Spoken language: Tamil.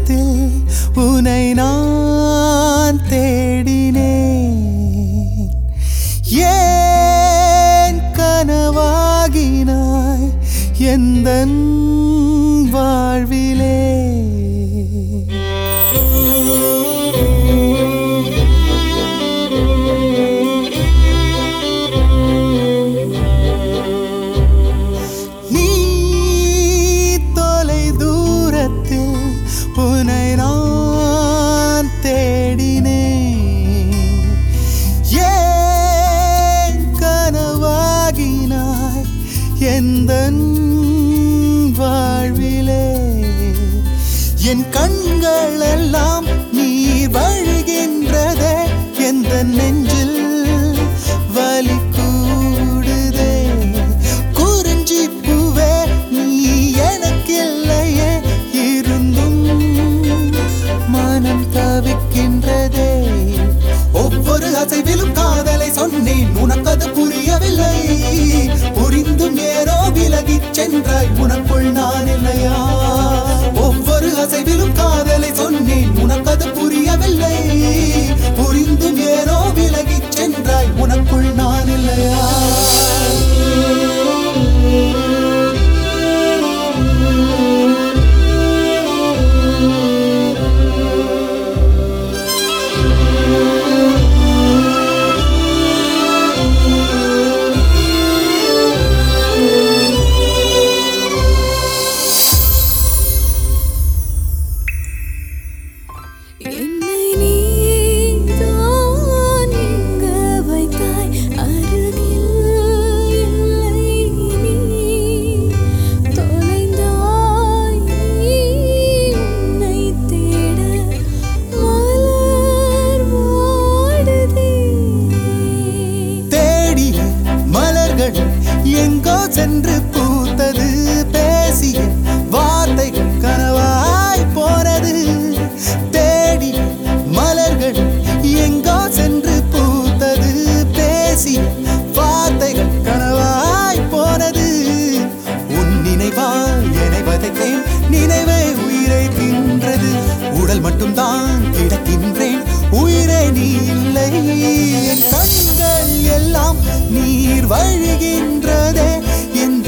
தூரத்தில் உனை நான் தேடினேன் ஏன் கனவாகினாய் எந்த வாழ்விலே நீ தொலை தூரத்தில் உனை நான் தேடினேன் ஏன் கனவாகினாய் எந்த வாழ்விலே என் கண்கள் எல்லாம் நீர் வழிகின்றதே எந்த நெஞ்சில் வலி கூடுதே குறிஞ்சி பூவே நீ எனக்கில்லையே இருந்தும் மனம் தவிக்கின்றதே ஒவ்வொரு அசைவிலும் காதலை சொன்னேன் உனக்கு அது புரியவில்லை புரிந்தும் ஏனோ விலகிச் சென்றாய் உனக்குள் நான் இல்லையா ஒவ்வொரு அசைவிலும் காதலை சொன்னேன் உனக்கு அது புரியவில்லை புரிந்தும் ஏனோ விலகிச் சென்றாய் உனக்குள் நான் இல்லையா என்னை நீதான் எங்க வைத்தாய் அருகில் இல்லை நீ தொலைந்தாய் நீ உன்னை தேட மலர் வாடுதே தேடிய மலர்கள் எங்கோ சென்று பூத்தது பேசிய வார்த்தைகள் கனவாய் போனது தேடிய மலர்கள் எங்கோ சென்று பூத்தது பேசிய வார்த்தைகள் கனவாய் போனது உன் நினைவால் என்னை வதைத்தேன் நினைவே உயிரை தின்றது உடல் மட்டும்தான் கிடக்கின்றேன் உயிரே நீ இல்லை என் கண்கள் எல்லாம் நீர் வழிகின்றதே எந்த